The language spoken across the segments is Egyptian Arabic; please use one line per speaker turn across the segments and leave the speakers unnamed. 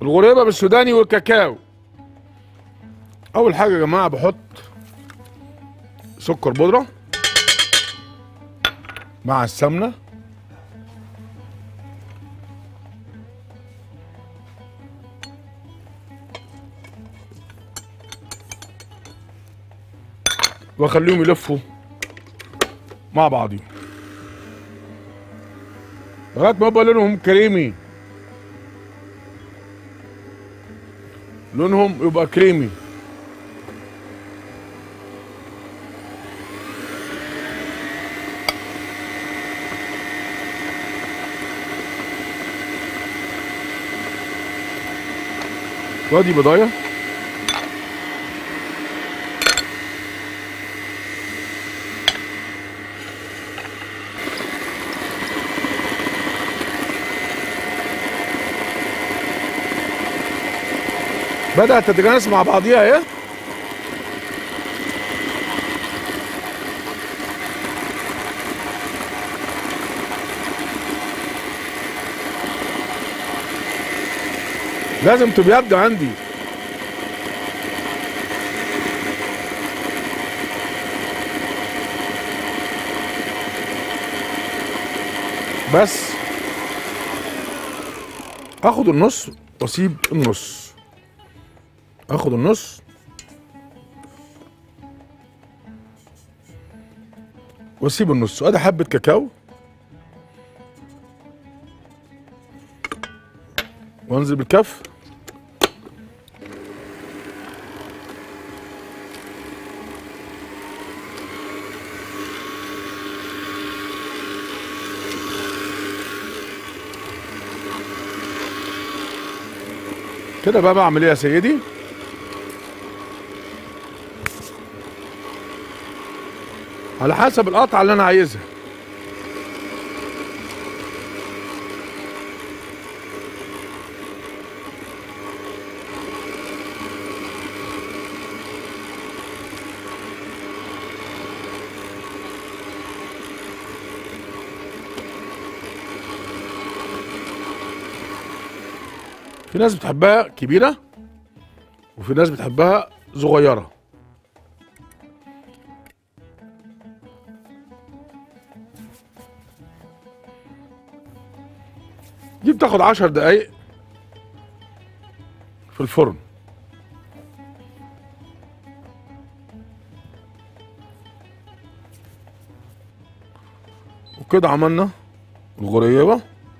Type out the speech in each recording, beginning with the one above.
الغريبه بالسوداني والكاكاو اول حاجه يا جماعه بحط سكر بودره مع السمنه واخليهم يلفوا مع بعضهم لغايه ما يبقى لونهم كريمي لونهم يبقى كريمي وادي بضايه بدأت تتجانس مع بعضيها اهي لازم تبيض عندي بس اخد النص واسيب النص اخد النص واسيب النص وادي حبه كاكاو وانزل بالكف كده بقى بعمل ايه يا سيدي على حسب القطعه اللي انا عايزها في ناس بتحبها كبيرة وفي ناس بتحبها صغيرة دي بتاخد عشر دقايق في الفرن وكده عملنا الغريبة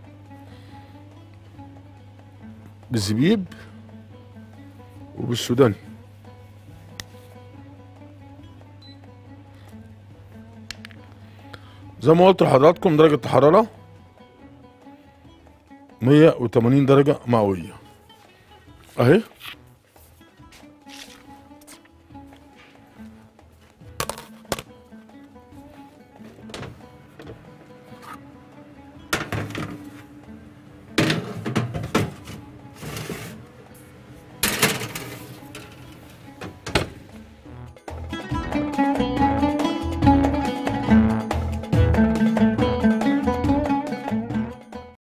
بالزبيب وبالسوداني زي ما قلت لحضراتكم درجة الحرارة 180 درجة مئوية اهي